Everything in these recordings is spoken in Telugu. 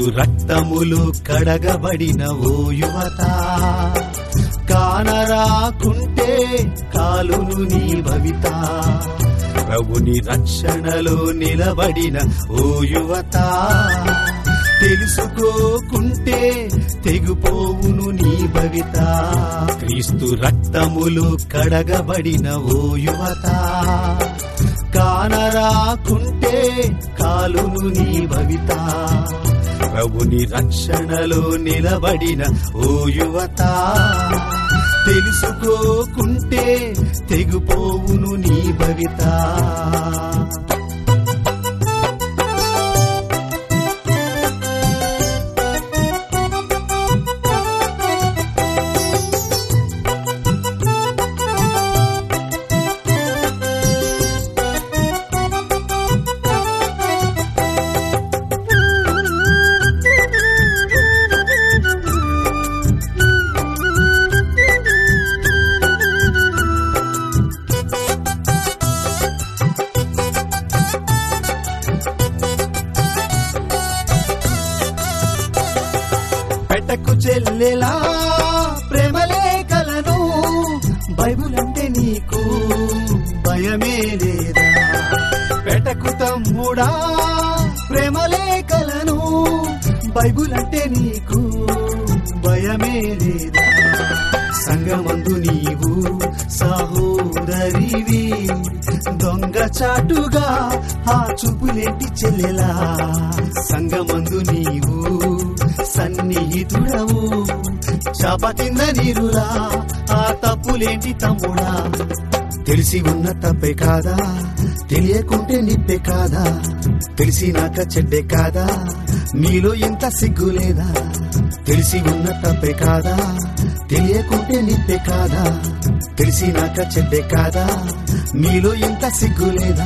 క్రీస్తు రక్తములు కడగబడిన ఓ యువత కానరాకుంటే కాలును నీ భవిత ప్రభుని రక్షణలో నిలబడిన ఓ యువత తెలుసుకోకుంటే తెగుపోవును నీ భవిత క్రీస్తు రక్తములు కడగబడిన ఓ యువత కానరాకుంటే కాలును నీ భవిత ప్రభుని రక్షణలో నిలబడిన ఓ యువత తెలుసుకోకుంటే తెగుపోవును నీ భవిత పెట్టకు చెల్లెలా ప్రేమలేఖలను బైబుల్ అంటే నీకు భయమే లేదా పెట్టకు తమ్ముడా ప్రేమలేఖలను బైబుల్ అంటే నీకు భయమే లేదా సంగమందు నీవు సహోదరివి దొంగ చాటుగా ఆ చూపులేంటి చెల్లెలా సంగమందు నీవు సన్నిహితుడవు చాప కింద నీరులా ఆ తప్పులేంటి తమ్ముడా తెలిసి ఉన్న తప్పే కాదా తెలియకుంటే నిప్పే కాదా తెలిసినాక చెడ్డే కాదా మీలో ఎంత సిగ్గు లేదా తెలిసి ఉన్న తప్పే కాదా తెలియకుంటే నిప్పే కాదా తెలిసినాక చెడ్డే కాదా మీలో ఎంత సిగ్గు లేదా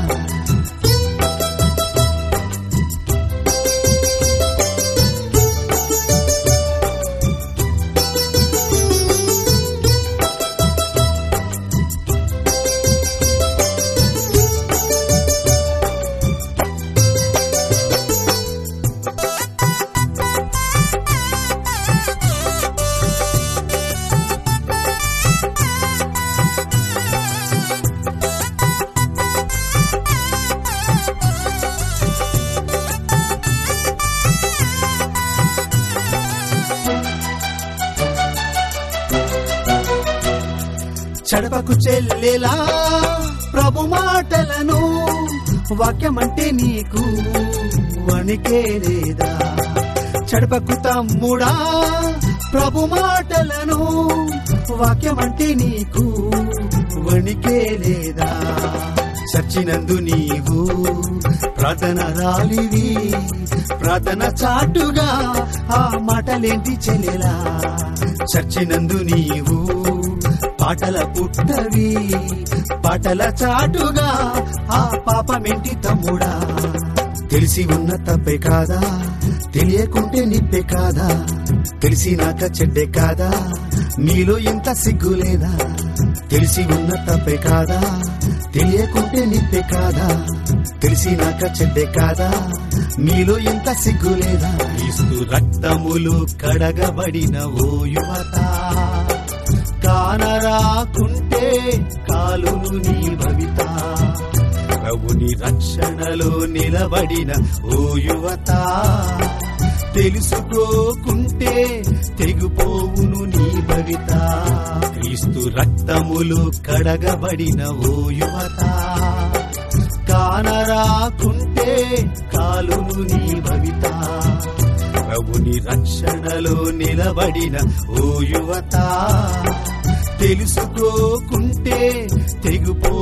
చడపకు చెల్లెలా ప్రభు మాటలను వాక్యమంటే నీకు వణికే లేదా చడపకు తమ్ముడా ప్రభు మాటలను వాక్యమంటే నీకు వణికే లేదా చచ్చినందు నీవు ప్రార్థన రాలివి ప్రార్థన చాటుగా ఆ మాటలేంటి చెల్లెలా చచ్చినందు నీవు పాటల పుట్టవి పాటల చాటుగా ఆ పాపమేంటి తమ్ముడా తెలిసి ఉన్న తప్పే కాదా తెలియకుంటే నిప్పే కాదా తెలిసినాక చెడ్డే కాదా మీలో ఎంత సిగ్గు లేదా తెలిసి ఉన్న తప్పే కాదా తెలియకుంటే నిప్పే కాదా తెలిసినాక చెడ్డే కాదా మీలో ఎంత సిగ్గు లేదా క్రీస్తు రక్తములు కడగబడిన ఓ యువత కానరాకుంటే కాలును నీ భవిత ప్రభుని రక్షణలో నిలబడిన ఓ యువత తెలుసుకోకుంటే తెగుపోవును నీ భవిత క్రీస్తు రక్తములు కడగబడిన ఓ యువత కానరాకుంటే కాలును నీ భవిత ప్రభుని రక్షణలో నిలబడిన ఓ యువత తెలుసుకోకుంటే తెగుపో